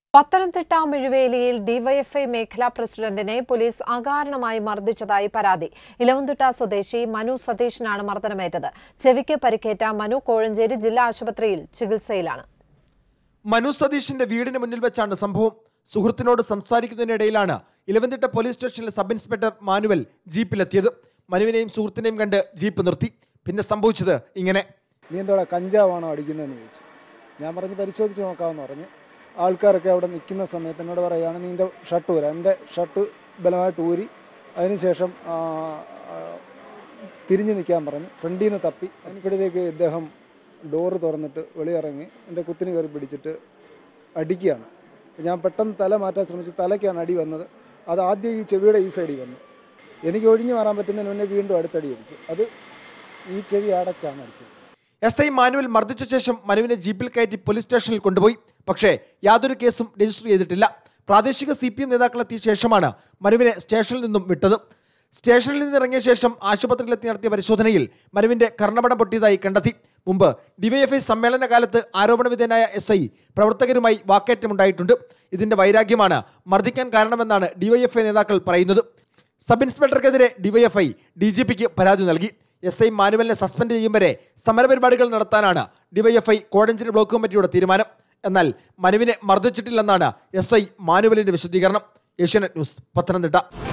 Pathanamthitta മിഴുവേലിയിൽ DYFI മേഖലാ പ്രസിഡന്റിനെ police അകാരണമായി മർദ്ദിച്ചതായി പരാതി ഇലവന്തുട്ട സ്വദേശി മനു സതീഷിനാണ് മർദ്ദനമേറ്റത് ചെവിക്ക് പരിക്കേറ്റ മനു കോഴഞ്ചേരി ജില്ലാ ആശുപത്രിയിൽ ചികിത്സയിലാണ് മനു സതീഷിന്റെ വീടിന് മുന്നിൽ വെച്ചാണ് സംഭവം സുഹൃത്തിനോട് സംസാരിക്കുന്നതിനിടയിലാണ് ഇലവന്തിട്ട പോലീസ് സ്റ്റേഷനിലെ സബ് ഇൻസ്പെക്ടർ മാനുവൽ ജീപ്പിലെത്തിയത് മനുവിനെയും സുഹൃത്തിനെയും കണ്ട് ജീപ്പ് നിർത്തി പിന്നെ സംഭവിച്ചത് ഇങ്ങനെ നീ എന്തോടാ കഞ്ചാവാണോ അടിക്കുന്നതെന്ന് ചോദിച്ചു ഞാൻ പറഞ്ഞ് പരിശോധിച്ച് നോക്കാമെന്ന് പറഞ്ഞ് ആൾക്കാരൊക്കെ അവിടെ നിൽക്കുന്ന സമയത്ത് എന്നോട് പറയുകയാണ് നിൻ്റെ ഷർട്ട് ഊരാ എൻ്റെ ഷർട്ട് ബലമായിട്ട് ഊരി അതിനുശേഷം ആ, ആ, തിരിഞ്ഞ് നിൽക്കാൻ പറഞ്ഞു ഫ്രണ്ടിൽ നിന്ന് തപ്പി അതിനിടയിലേക്ക് ഇദ്ദേഹം ഡോറ് തുറന്നിട്ട് വെളിയിറങ്ങി എൻ്റെ കുത്തിന് കയറി പിടിച്ചിട്ട് അടിക്കുകയാണ് ഞാൻ പെട്ടെന്ന് തല മാറ്റാൻ ശ്രമിച്ചു തലയ്ക്കാണ് അടി വന്നത് അത് ആദ്യം ഈ ചെവിയുടെ ഈ സൈഡിൽ വന്നു എനിക്ക് ഒഴിഞ്ഞു മാറാൻ പറ്റുന്നതിന് മുന്നേ വീണ്ടും അടുത്തടി അടിച്ചു അത് ഈ ചെവി അടച്ചാണ് അടിച്ചത് എസ് ഐ മാനുവൽ മർദ്ദിച്ച ശേഷം മനുവിനെ ജീപ്പിൽ കയറ്റി പോലീസ് സ്റ്റേഷനിൽ കൊണ്ടുപോയി പക്ഷേ യാതൊരു കേസും രജിസ്റ്റർ ചെയ്തിട്ടില്ല പ്രാദേശിക സി പി എം നേതാക്കളെത്തിയ ശേഷമാണ് മനുവിനെ സ്റ്റേഷനിൽ നിന്നും വിട്ടത് സ്റ്റേഷനിൽ നിന്ന് ഇറങ്ങിയ ശേഷം ആശുപത്രിയിലെത്തി നടത്തിയ പരിശോധനയിൽ മനുവിന്റെ കർണപടം പൊട്ടിയതായി കണ്ടെത്തി മുമ്പ് ഡിവൈഎഫ്ഐ സമ്മേളന കാലത്ത് ആരോപണവിധേയനായ എസ് ഐ പ്രവർത്തകരുമായി വാക്കേറ്റമുണ്ടായിട്ടുണ്ട് ഇതിന്റെ വൈരാഗ്യമാണ് മർദ്ദിക്കാൻ കാരണമെന്നാണ് ഡിവൈഎഫ്ഐ നേതാക്കൾ പറയുന്നത് സബ് ഇൻസ്പെക്ടർക്കെതിരെ ഡിവൈഎഫ്ഐ ഡി ജി പിക്ക് പരാതി നൽകി എസ് ഐ മാനുവലിനെ സസ്പെൻഡ് ചെയ്യും വരെ സമരപരിപാടികൾ നടത്താനാണ് ഡിവൈഎഫ്ഐ കോഴഞ്ചേരി ബ്ലോക്ക് കമ്മിറ്റിയുടെ തീരുമാനം എന്നാൽ മനുവിനെ മർദ്ദിച്ചിട്ടില്ലെന്നാണ് എസ് ഐ മാനുവലിന്റെ വിശദീകരണം ഏഷ്യാനെറ്റ് ന്യൂസ് പത്തനംതിട്ട